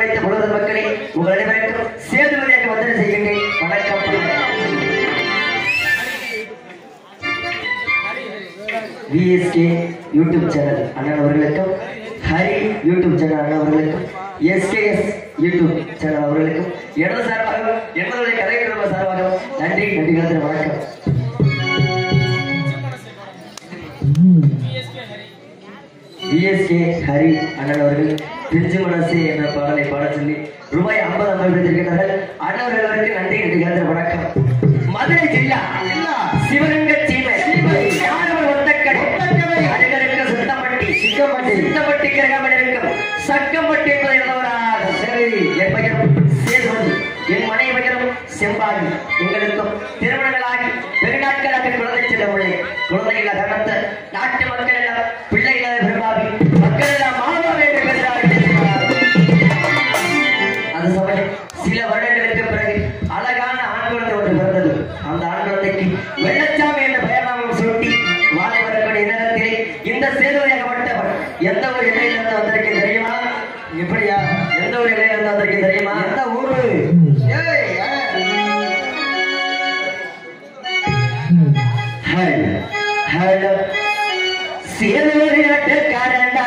வைத்த புலவர் மக்களே உங்கள் அனைவருக்கும் சேதுபதியாக வந்தனை செய்கின்றேன் வணக்கம் விஎஸ்கே யூடியூப் சேனல் அண்ணன் அவர்களுக்கும் ஹரி யூடியூப் சேனல் அண்ணன் அவர்களுக்கும் எஸ்கேஎஸ் யூடியூப் சேனல் அவர்களுக்கும் எனது சார்பாகவும் எனது கதை குடும்ப சார்பாகவும் நன்றி நன்றி கலந்த வணக்கம் விஎஸ்கே ஹரி அண்ணன் அவர்கள் பிரிஞ்சு மனசு என்ற பாடலை பாடச் சொல்லி ரூபாய் ஐம்பது அமைப்பிருக்கிறார்கள் அண்ணவர்களுக்கு நன்றி நன்றி கலந்த வணக்கம் மதுரை ஜில்லா சிவகங்கை சீமை யாரவர் ஒத்தக்கடை அருகருக்கு சுத்தப்பட்டி சிக்கப்பட்டி சித்தப்பட்டி கிரகமல் இருக்கும் சக்கப்பட்டி என்பதை எழுதவராக சரி என் பெயர் சேதுமதி என் மனை பெயரும் செம்பாடி எங்களுக்கும் திருமணங்களாகி வெகு நாட்களாக குழந்தை செல்லவில்லை குழந்தைகள கணத்த நாட்டு மக்கள் எல்லாம் பிள்ளைகள பெருமாவி மக்கள் எல்லாம் மாமா வேண்டும் என்கிறார்கள் அது சமயம் சில வருடங்களுக்கு பிறகு அழகான ஆண் குழந்தை ஒன்று பிறந்தது அந்த ஆண் குழந்தைக்கு வெள்ளச்சாமி என்ற பெயர்நாமம் சூட்டி வாழை வரக்கூடிய நேரத்திலே இந்த சேதுவையாகப்பட்டவர் எந்த ஒரு எல்லையிலிருந்து வந்திருக்கு தெரியுமா இப்படியா எந்த ஒரு எல்லையிலிருந்து வந்திருக்கு தெரியுமா எந்த ஊரு ஹலோ ஹலோ சேதுவதி நாட்டுக்காரண்டா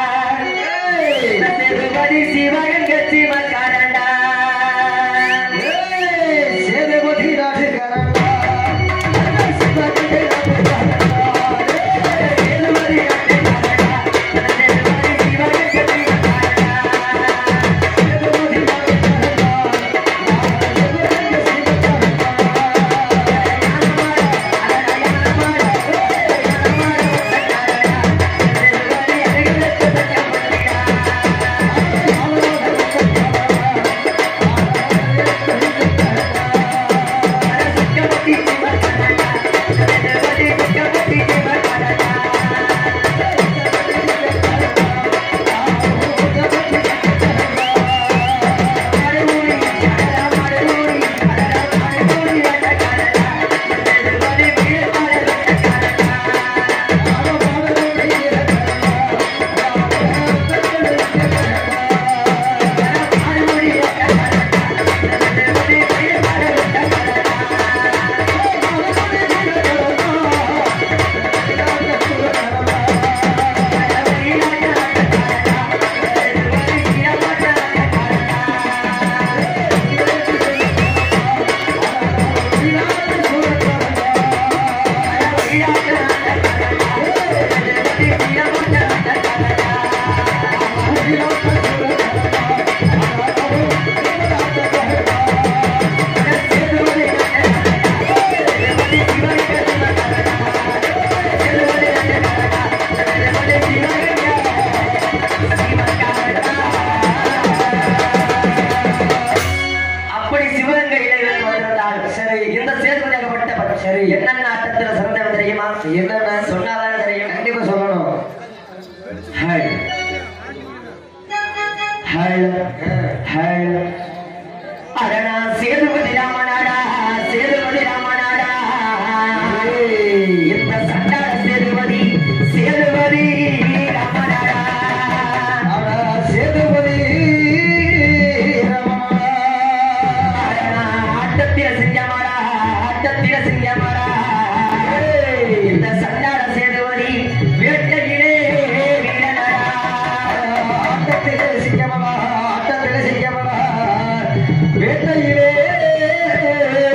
சேதுபதி சிவகங்க சிவக்காரண்டா சேதுபதி நாட்டுக்காரண்டா சேதுபதி நாட்டுக்காரண்டா சேதுபதி சிவகங்க சிவக்காரண்டா சேதுபதி அப்படி சிவகங்கை இளைஞர்கள் வந்திருந்தால் சரி இந்த சேர்ப்பதாகப்பட்ட சரி என்னென்ன ஆட்டத்துல சிறந்தவன் தெரியுமா என்னென்ன சொன்னாதான் தெரியும் கண்டிப்பா சொல்லணும் ஹாய் ஹாய் ஹாய் அரணா சேதுபதி ராமநாடா சேதுபதி ராமநாடா இந்த சண்டாள சேதுபதி சேதுபதி ராமநாடா சேதுபதி ஆட்டத்தில செஞ்சமாடா ஆட்டத்தில செஞ்சமாடா இந்த சண்டாள சேதுபதி வேட்டையிலே வீரனடா ஆட்டத்தில செஞ்சமாடா ஆட்டத்தில செஞ்சமாடா வேட்டையிலே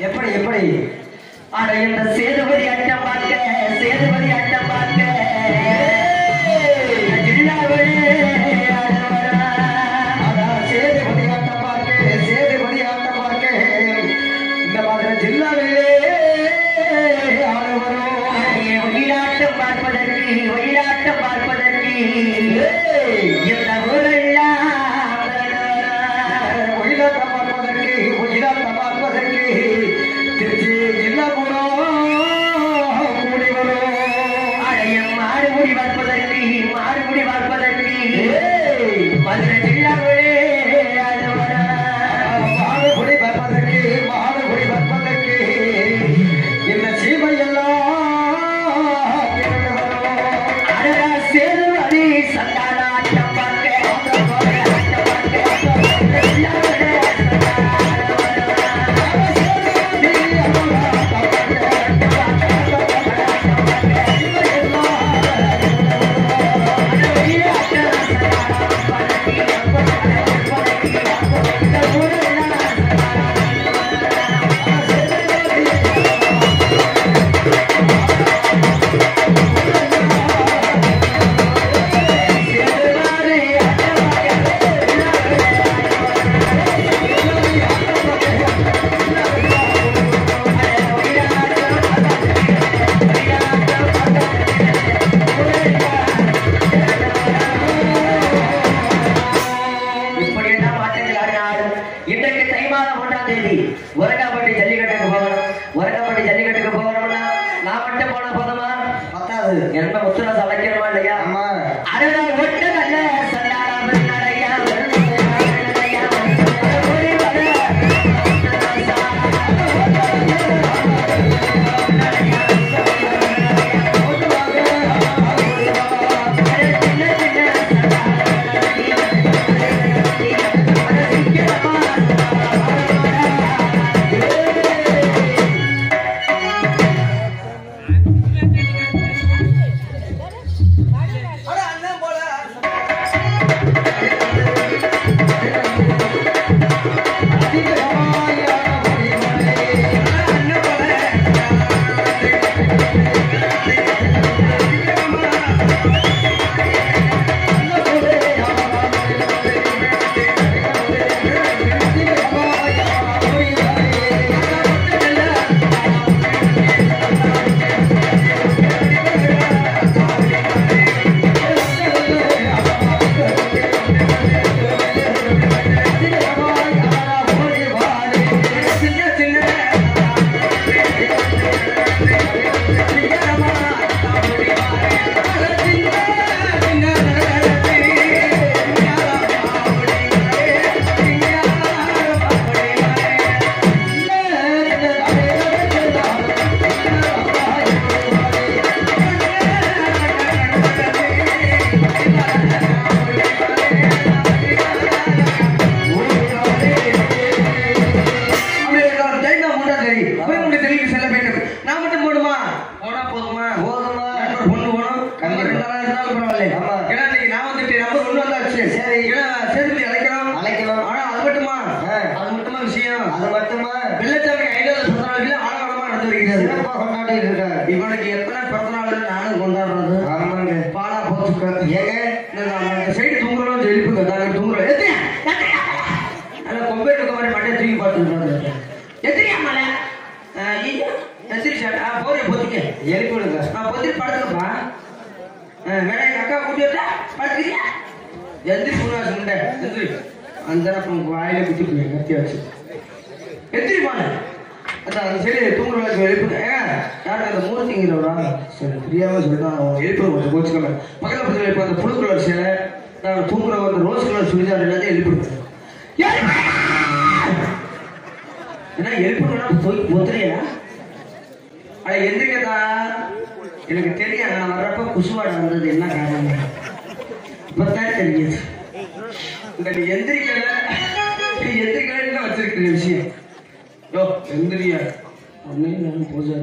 எப்படி எப்படி அட இந்த சேதுபதி அட்டம் பார்க்க சேதுபதி அட்டம் பார்க்க ஜில்லாவே அதான் சேதுபதி ஆட்டம் பார்க்க, சேதுபதி ஆட்டம் பார்க்க. இந்த மாதிரி ஜில்லாவிலே ஆள் வரும். ஒயிலாட்டம் பார்ப்பதற்கு ஒயிலாட்டம் பார்ப்பதற்கு ஏய், இந்த ஊரெல்லாம் ஒயிலாட்டம் பார்ப்பதற்கு, ஒயிலாட்டம் பார்ப்பதற்கு திருச்சி ஜில்லா குணம் கூடி வரும். அடையும் மாறுமுடி பார்ப்பதற்கு மாறுமுடி பார்ப்பதற்கு ஏய், மதுரை ஜில்லாவே மாடுபுடி பார்ப்பதற்கு, மாடுபுடி பார்ப்பதற்கு இந்த சீமையெல்லாம் திரண்டு வரும். அடடா சேதுபதி சந்தானாட்டம் பார்க்க ஆட்டம் பார்க்க, ஆட்டம் பார்க்க, ஜில்லாவே இப்படியெல்லாம் ஆட்டங்கள் ஆடினாலும் இன்றைக்கு தை மாதம் ஒன்றாம் தேதி உரகாப்பட்டி ஜல்லிக்கட்டுக்கு போகணும் உரகாப்பட்டி ஜல்லிக்கட்டுக்கு போகணும்னா நான் மட்டும் போன போதுமா பத்தாது என்ன முத்துராசு அழைக்கணுமா இல்லையா ஆமா அடடா ஒட்டு நல்ல சந்தானம் நடையா நடையா ஓடி வர சின்ன சின்ன போனா போதுமா போதுமா? நண்பர் பொண்ணு போகணும் கண்டிப்பா ரெண்டு நாள் இருந்தாலும் பரவாயில்ல ஆமா. ஏன்னா இன்னைக்கு நான் வந்துட்டு நம்பர் ஒண்ணு வந்தாச்சு சரி. ஏன்னா சேதுபதி அழைக்கிறோம் அழைக்கணும். ஆனா அது மட்டுமா ஆ. அது மட்டுமா விஷயம் அது மட்டுமா வெள்ளச்சாமி ஐந்தாவது பிறந்த நாளில் ஆடவரமா நடந்து வருகிறது சிறப்பாக கொண்டாடி இருக்காரு இவனுக்கு எத்தனை பிறந்த நாள் நானும் கொண்டாடுறது ஆமாங்க பாலா போச்சுக்க ஏங்க இந்த சைடு தூங்குறோம் எழுப்புங்க நாங்க தூங்குறோம் எத்தியா அந்த கொம்பை இருக்க மாதிரி மட்டை தூக்கி பார்த்துருக்காங்க எத்திரியா மலை எத்திரி சார் ஆ போறிய பொத்திக்க எழுப்பிடுங்க நான் பொத்தி படுத்துக்கப்பா வேணா எங்க அக்கா கூட்டி வச்சா படுத்துக்கிறியா எந்திரி புண்ணாசு முண்டை எந்திரி அந்த அப்புறம் வாயில குத்தி போய் கத்தி வச்சு எந்திரி போன அதான் அந்த சைடு தூங்குற வச்சு எழுப்புங்க ஏங்க யார் அந்த மூர்த்திங்கிறவரா சரி தெரியாம சொல்லிட்டு அவன் எழுப்புற கொஞ்சம் கோச்சுக்காம பக்கத்துல பக்கத்துல எழுப்பு அந்த புழு கலர் சேலை நான் தூங்குற அந்த ரோஸ் கலர் சுடிதார் எல்லாத்தையும் எழுப்பிடுங்க ஏன்னா எழுப்பணும்னா போய் ஒத்துறியா அட எந்திரிக்கதா எனக்கு தெரியும் நான் வர்றப்ப குசுவாட வந்தது என்ன காரணம் இப்பதான் தெரியுது இந்த நீ எந்திரிக்கல நீ எந்திரிக்கலன்னு வச்சிருக்கிற விஷயம் யோ எந்திரியா அப்படின்னு நான் பூஜை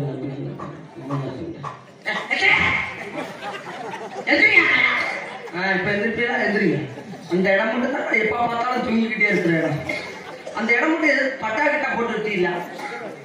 இப்ப எந்திரிப்பியா எந்திரிங்க அந்த இடம் மட்டும் தான் எப்ப பார்த்தாலும் தூங்கிக்கிட்டே இருக்கிற இடம் அந்த இடம் மட்டும் எது பட்டா கிட்டா போட்டு வச்சிடல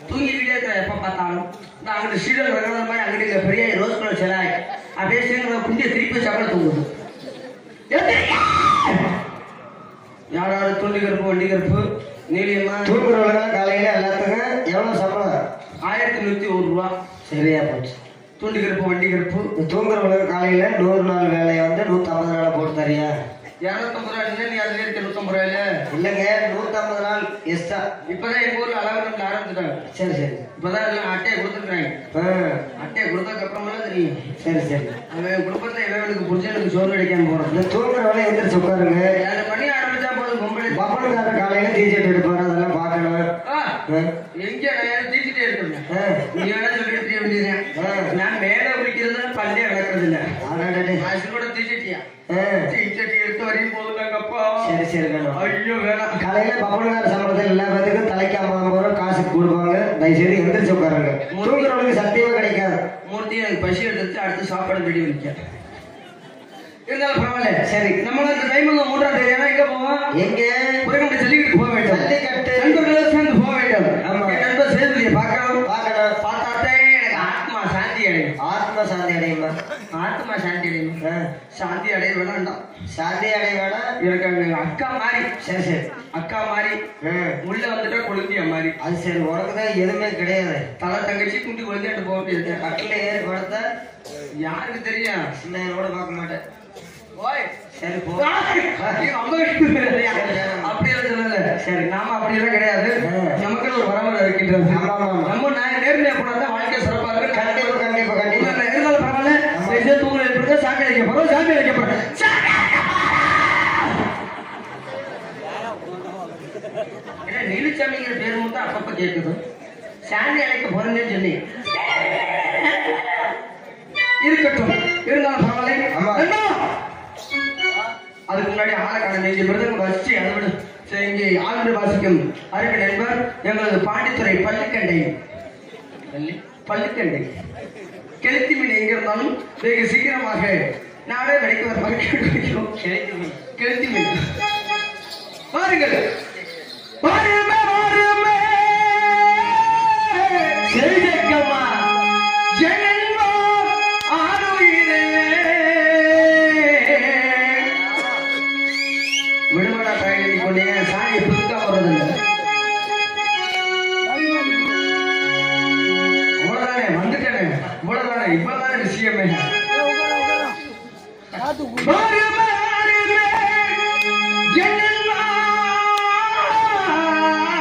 தூங்கிக்கிட்டே இருக்கிற எப்ப பார்த்தாலும் இந்த அங்கிட்டு சீடல் வரத மாதிரி அங்கிட்டு இங்க பெரிய ரோஸ் கலர் சிலாய் அப்படியே சீக்கிரம் குண்டிய திருப்பி சக்கர தூங்குது எந்திரிங்க! யாராவது துண்டி கருப்பு வண்டி கருப்பு நீலியம்மா தூங்குறவங்க காலையில எல்லாத்துக்கும் எவ்வளவு சம்பளம் ஆயிரத்தி நூத்தி ஒரு ரூபா சரியா போச்சு துண்டி கருப்பு வண்டி கருப்பு இந்த தூங்குறவங்க காலையில நூறு நாள் வேலையை வந்து நூத்தி ஐம்பது நாளா போட்டு தரியா இரநூத்தம்பது ரூபா என்ன நீ அதுல இருக்க நூத்தம்பது ரூபாயில இல்லைங்க நூத்தி ஐம்பது நாள் எக்ஸ்ட்ரா இப்பதான் எங்க ஊர்ல அலவரத்துல ஆரம்பிச்சுட்டாங்க சரி சரி இப்பதான் எல்லாம் அட்டையை கொடுத்துருக்காங்க ஆ, அட்டையை கொடுத்ததுக்கு அப்புறமெல்லாம் தெரியும் சரி சரி அவன் குடும்பத்துல இவனுக்கு புரிஞ்சனுக்கு சோறு கிடைக்காம போறான் இந்த தூங்குறவங்க எந்திரிச்சு உட்காருங்க ஏழு மணி ஆரம்பிச்சா போதும் பொம்பளை பப்பனுக்கார காலையில டிஷர்ட் எடுப்பாரு அதெல்லாம் பார்க்கணும் ஆ, ஆ, எங்க நான் யாரும் தீச்சிட்டே இருக்கேன் ஆ. நீ வேணா சொல்லிட்டு தெரிய வேண்டியதுதான். ஆ. நான் மேல குளிக்கிறது பல்லே விளக்குறது இல்ல அடடடே. நான் கூட தீச்சிட்டியா ஆ, தீச்சட்டி எடுத்து வரையும் போதுனாங்கப்பா சரி சரி வேணும் ஐயோ வேணாம் காலையில பப்பனுக்கார சம்பளத்தில் எல்லா பேத்துக்கும் தலைக்கு ஐம்பது ரூபா காசு கொடுப்பாங்க தயவுசெய்து எந்திரிச்சு உட்காருங்க தூங்குறவங்களுக்கு சத்தியமா கிடைக்காது மூர்த்தி எனக்கு பசி எடுத்து அடுத்து சாப்பாடு ரெடி பண்ணிக்க இருந்தாலும் பரவாயில்ல சரி. நம்மளும் இந்த டைம் மூன்றாம் தேதி ஆனா எங்க போவோம் எங்க உலகம் ஜல்லிக்கட்டு போக வேண்டும் ஜல்லிக்கட்டு. நண்பர்களோடு சேர்ந்து போக வேண்டும் ஆமா. என் நண்பர் சேதுபதியை பார்க்கணும் பார்க்கணும் பார்த்தாத்தே எனக்கு ஆத்மா சாந்தி அடையும் ஆத்ம சாந்தி அடையுமா ஆத்மா சாந்தி அடையும் ஆ, சாந்தி அடைய வேணாம் சாந்தி அடைய வேணாம் எனக்கு அங்க அக்கா மாதிரி சரி சரி அக்கா மாதிரி ஆ, உள்ள வந்துட்டா கொழுந்தியா மாதிரி அது சரி உனக்கு தான் எதுவுமே கிடையாது தலை தங்கச்சி குண்டி கொழுந்தியாட்டு போக முடியாது கட்டில ஏறி படுத்தா யாருக்கு தெரியும் சின்ன கூட பார்க்க மாட்டேன் ஓய் சரி போ ஐயோ, அம்மா வீட்டுக்கு போயிடாதயா. அப்படி எல்லாம் சொல்லல. சரி நாம அப்படி எல்லாம் கிடையாது ஆ. நமக்குன்னு ஒரு வரமுறை இருக்கின்றது ஆமா, ஆமா, ஆமா. நம்ம நான் நேர்மையா போனா வாழ்க்கை சிறப்பா இருக்கு கண்டிப்பா கண்டிப்பா கண்டிப்பா இல்ல, இருந்தாலும் பரவாயில்ல தயவுசெய்து தூங்குற ஏற்படுத்த சாமி அழைக்க போறோம் சாமி அழைக்க போறோம் சாமி என்ன நீலிச்சாமிங்கிற பேர் மட்டும் அப்பப்ப கேக்குது சாமி அழைக்க போறேன்னு சொல்லி இருக்கட்டும் இருந்தாலும் பரவாயில்ல ஆமா. அண்ணா! அதுக்கு முன்னாடி ஆளக்கான நெஞ்சு மிருதங்க வச்சு அதை விட சரி, இங்கே ஆழ்ந்து வாசிக்கும் அருமை நண்பர் எங்களது பாண்டித்துறை பள்ளிக்கண்டை பள்ளி பள்ளிக்கண்டை கெளுத்தி மீன் எங்க இருந்தாலும் வெகு சீக்கிரமாக நாடே வெடிக்க வர மாதிரி கேட்டுக்கிறோம் கெளுத்தி மீன் கெளுத்தி மீன் பாருங்கள் பாருமே பாருமே செல்ஜக்கம்மா ஜெகன்மா ஆருயிரே விடுமடா பயணி கொண்டே சாணி புதுக்கா வருதில்லை அவ்வளவுதானே வந்துட்டேனே இவ்வளவுதானே இவ்வளவுதானே விஷயமே பாருமே, பாருமே, ஜெகன்மா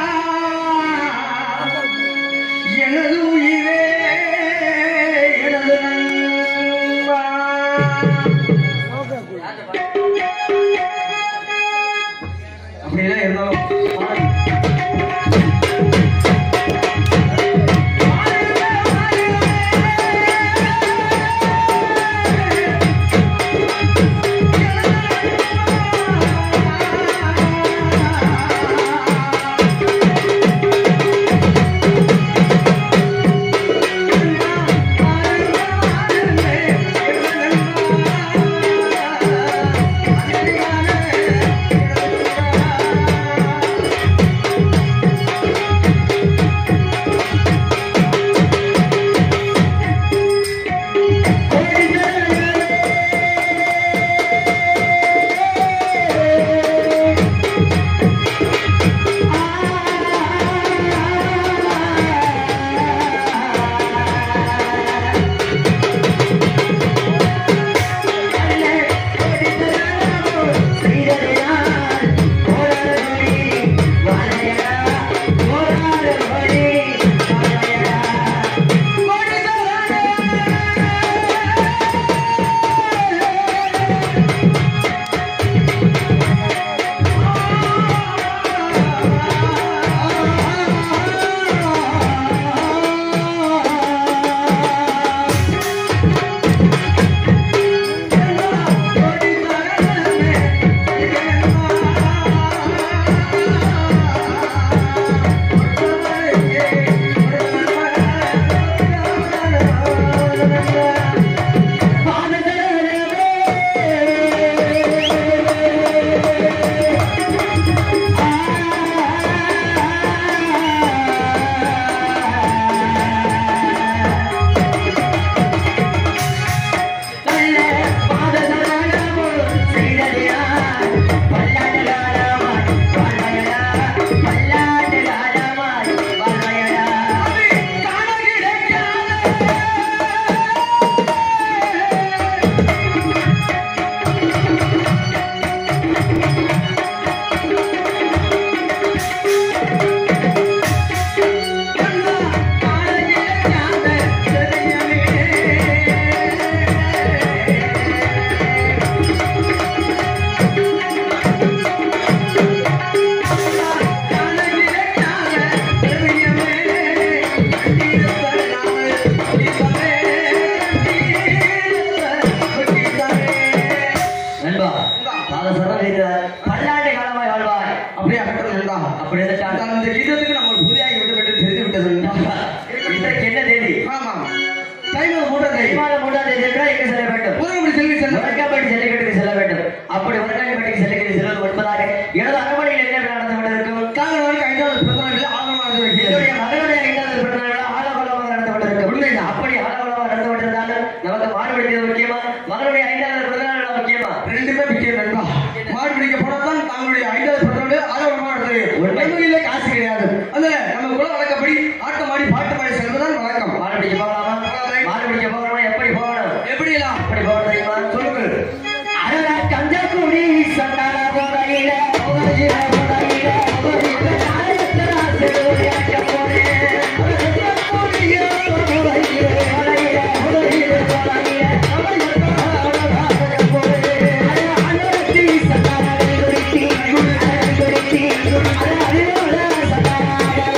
இன்றைக்கு என்ன தேதி ஆமா டைம் மூட்டை தை டைம் மாதம் மூன்றாம் தேதி என்றால் எங்கு செல்ல வேண்டும் புதுக்குடி செல்வி செல்ல வடக்காப்பட்டி ஜல்லிக்கட்டுக்கு செல்ல வேண்டும் அப்படி வடக்காப்பட்டிக்கு ஜல்லிக்கட்டு செல்வது முன்பதாக எனது அரண்மனையில் என்ன விழா நடந்து கொண்டிருக்கும் தாங்கள் வரைக்கும் ஐந்தாவது பிறந்தநாளில் ஆகமாக வைக்கிறது என்னுடைய மகனுடைய ஐந்தாவது பிறந்த விழா ஆலோகலமாக நடந்து கொண்டிருக்கும் உண்மைதான். அப்படி ஆலோகலமாக நடந்து கொண்டிருந்தாலும் நமக்கு மாடு பிடிக்கிறது முக்கியமா மகனுடைய ஐந்தாவது பிறந்த நாள் விழா முக்கியமா ரெண்டுமே முக்கியம் நண்பா மாடு பிடிக்க போனதான் தாங்களுடைய ஐந்தாவது பிறந்தநாள் ஆகமாக நடந்தது உண்மை. உண்மையிலே காசு கிடையாது அதுல நம்ம குல வழக்கப்படி ஆட்டம் ஆடி பாட்டு பாடி செல்வதுதான் வழக்கம் மாடு பிடிக்க போகலாமா மாடு பிடிக்க போகணுமா எப்படி போகணும் எப்படி எல்லாம் எப்படி போகணும் தெரியுமா சொல்லுங்கள் அடடா கஞ்சக்குடி சந்தான போதையில போதையில போதையில போதையில நாயத்தனா செல்வியாக்க போறேன் கஞ்சக்குடியோ போதையில போதையில போதையில போதையில நாயத்தனா போறேன் அடடா சந்தான குடித்தி குடித்தி அட அறிவோட சந்தான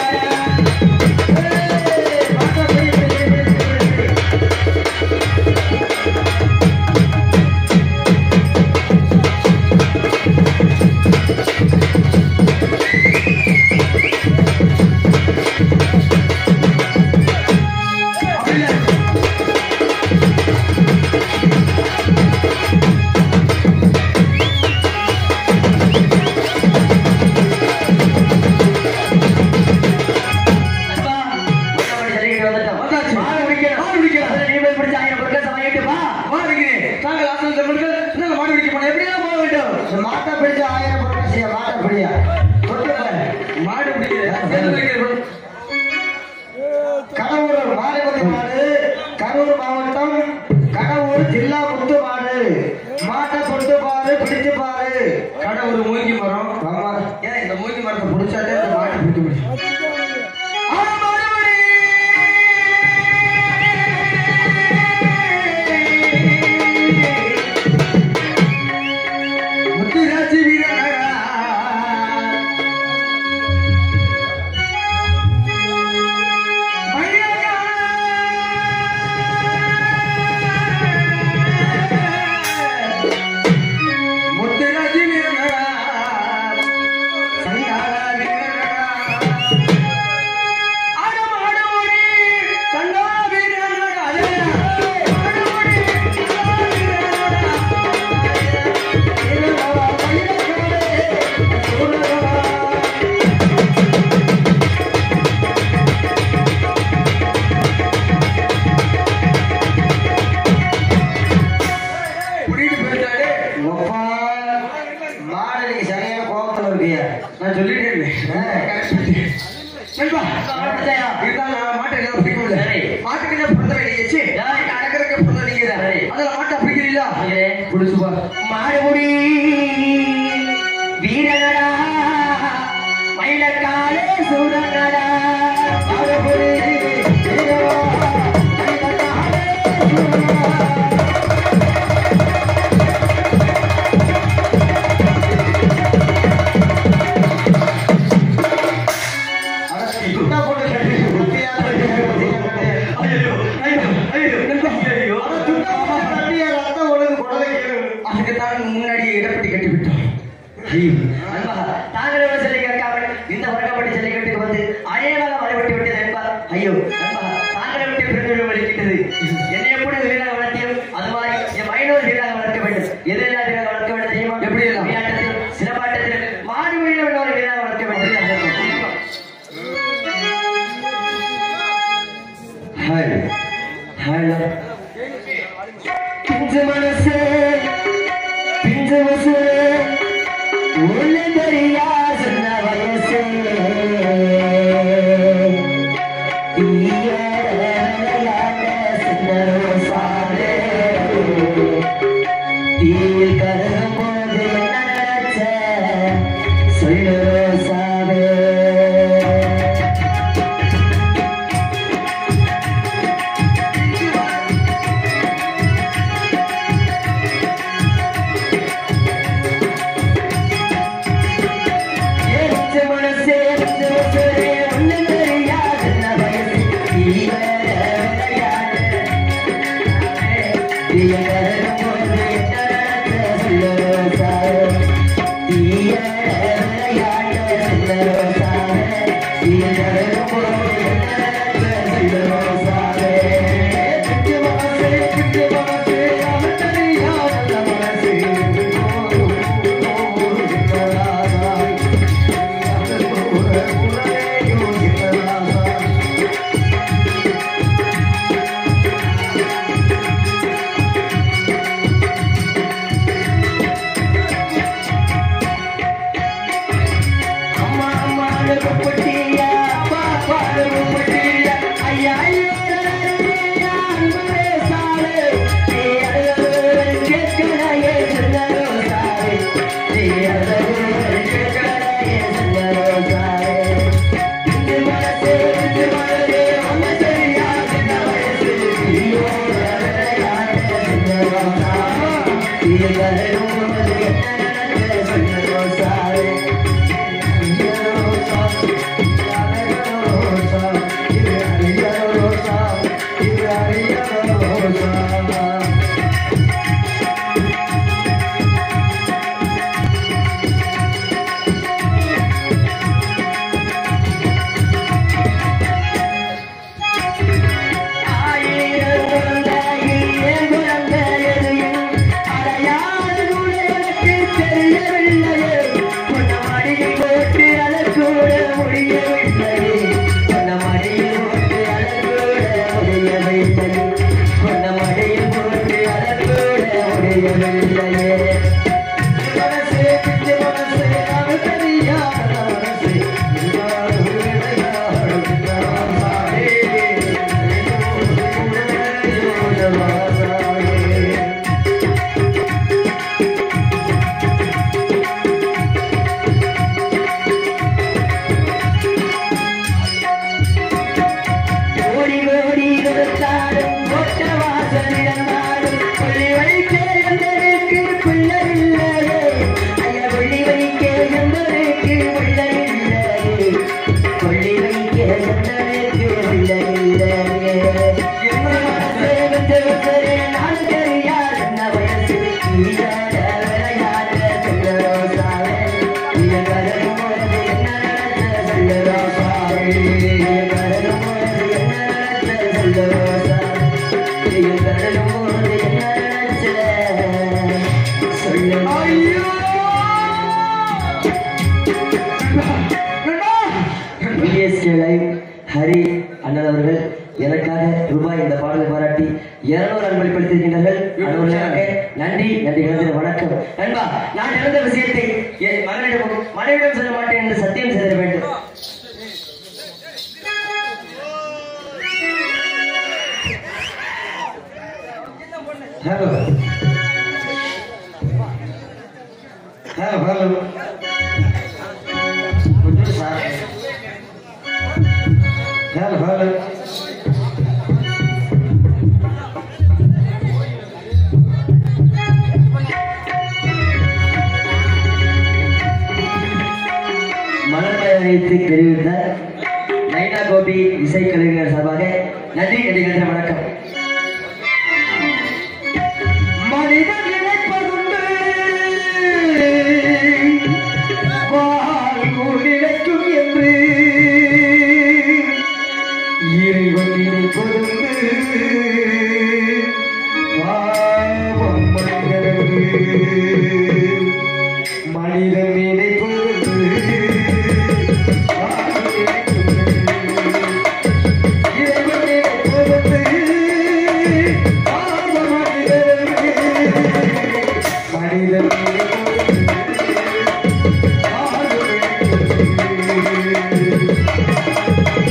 அப்பா, முன்னாடி ஜல்லிக்கட்டு வந்துட்டோம். வந்தாச்சு. மாடு பிடிக்கணும். மாடு பிடிக்கணும். அதுல நீ போய் பிடிச்ச ஆயிரம் பொருட்கள் சமைக்கிட்டு வா. மாடு பிடிக்கிறேன் தாங்கள் ஆசை தமிழ்கள் நாங்கள் மாடு பிடிக்க போனோம் எப்படிதான் போக வேண்டும் மாட்டை பிடிச்ச ஆயிரம் பொருட்கள் செய்ய மாட்டை பிடியா. தொட்டு பாரு. மாடு பிடிக்கிறேன் சேர்ந்து பிடிக்கிறேன் கடவுர் மாரிமுத்து மாடு கரூர் மாவட்டம் கடவுர் ஜில்லா முத்து மாடு மாட்டை தொட்டு பாரு பிடிச்சு பாரு கடை ஒரு மூங்கி மரம் ஆமா. ஏன் இந்த மூங்கி மரத்தை பிடிச்சாலே இந்த மாட்டை பிடிக்க முடியும் ஆனா மாடுபடி! முத்துராஜி வீரனடா. முத்துராஜி வீரனடா. சங்கார வீரனடா. ஆடம் ஆடோடி சண்டா வீரனடா. ஆடோடி சண்டா வீரனடா. புடிட்டு போயிட்டாரு. அப்பா, மாடு நீ சரியான கோபத்துல இருக்கியா நான் சொல்லிட்டேன் நண்பா, இதுதான் நான் மாட்டை எல்லாம் பிடிக்கவில்லை. சரி. மாட்டுக்கு என்ன பிறந்த வேலையாச்சு? மாட்டை அடக்கறதுக்கு பிறந்த நீங்க தான். சரி. அதுல மாட்டை பிடிக்கிறீங்களா? பிடிக்கிறேன். பிடிச்சு பா. மாடுமுடி வீரனடா மயிலக்காலே சூரனடா மாடுமுடி வீரனடா, மயிலக்காலே சூரனடா. என்ன போட்டு கட்டி புத்தியா ஐயோ, ஐயோ, ஐயோ, நண்பா, ஐயோ. அதுக்கு தான் முன்னாடியே இடப்பட்டி கட்டி விட்டோம் அன்பா, தாங்களே ஒரு ஜல்லிக்கட்டு கேட்காமல் இந்த வழக்கப்படி ஜல்லிக்கட்டுக்கு வந்து அநேகமாக வழிபட்டு விட்டது என்பா ஐயோ அன்பா, தாங்களை விட்டு பிறந்தவர்கள் வலிக்கிட்டது என்னை எப்படி வீராக வளர்த்தியும் அது மாதிரி என் மைனோர் வீராக வளர்க்க வேண்டும் எதெல்லாம் வீராக வளர்க்க வேண்டும் தெரியுமா எப்படி எல்லாம்? விளையாட்டத்தில் சிலப்பாட்டத்தில் மாடு வீர ஒரு வீராக வளர்க்க வேண்டும் ஹாய் ஹாய் பிஞ்சு மனசு பிஞ்சு மனசு ஒண்ணு தெரியா சின்ன வயசு தீயோட விளையாட சின்ன ரோசாவே. தீயில் கருகும் போது என்ன நினைச்ச சொல்லு ரோசாவே. எரிச்ச மனசே, எரிச்ச மனசே, ஒண்ணும் தெரியாது சின்ன வயசு. வாசல் இழந்தாலும் கொள்ளி வைக்க எந்தருக்கு பிள்ளை இல்லையே ஐயா கொள்ளி வைக்க எந்தருக்கு பிள்ளை இல்லையே கொள்ளி வைக்க எந்தருக்கு பிள்ளை இல்லையே என்ன மனசே வந்து வந்து நான் தெரியாது என்ன வயசு நீயாட விளையாட செல்ல ரோசாவே நீ கரடும் போது என்ன நடத்த செல்ல ரோசாவே கரடும் போது என்ன நடத்த செல்ல ரோசாவே நீ கரடும் போது என்ன நடத்த சொல்ல ஐயோ பிஎஸ்கே லைவ் ஹரி அண்ணன் அவர்கள் எனக்காக ரூபாய் இந்த பாடலை பாராட்டி இருநூறு அன்பளிப்படுத்தியிருக்கின்றார்கள் அன்பர்களுக்காக நன்றி நன்றி கலந்த வணக்கம் நண்பா நான் இழந்த விஷயத்தை என் மகனிடம் மனைவிடம் சொல்ல மாட்டேன் என்று சத்தியம் செய்திட வேண்டும் ஹலோ ஹலோ ஹலோ கொஞ்சம் சார் ஹலோ ஹலோ மலர்மயத்தை தெரிவித்த நைனா கோபி இசைக்கலைஞர் சார்பாக நன்றி நன்றிகள் வணக்கம் மனிதன் நினைப்பதுண்டு வாழ்வு நிலைக்கும் என்று இறைவன் நினைப்பதுண்டு பாவம் மனிதனுக்கு மனிதன் நினைப்பதுண்டு வாழ்வு நிலைக்கும் என்று. இறைவன் நினைப்பதுண்டு பாவம் மனிதனுக்கு மனிதன் நினைப்பதுண்டு வாழ்வு நிலைக்கும் என்று.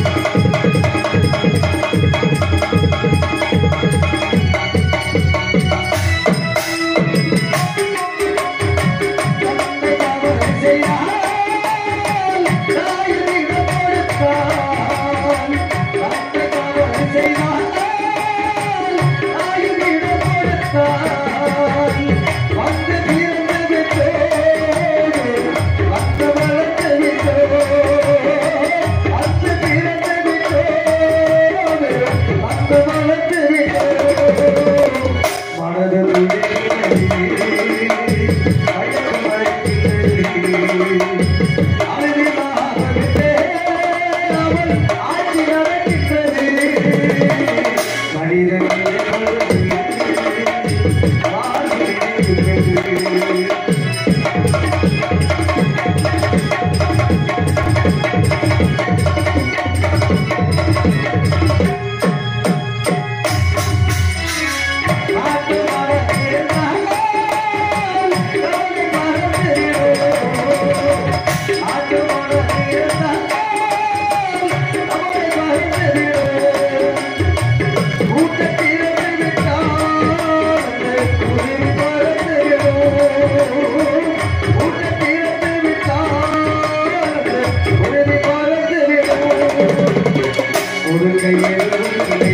ஒரு கையில்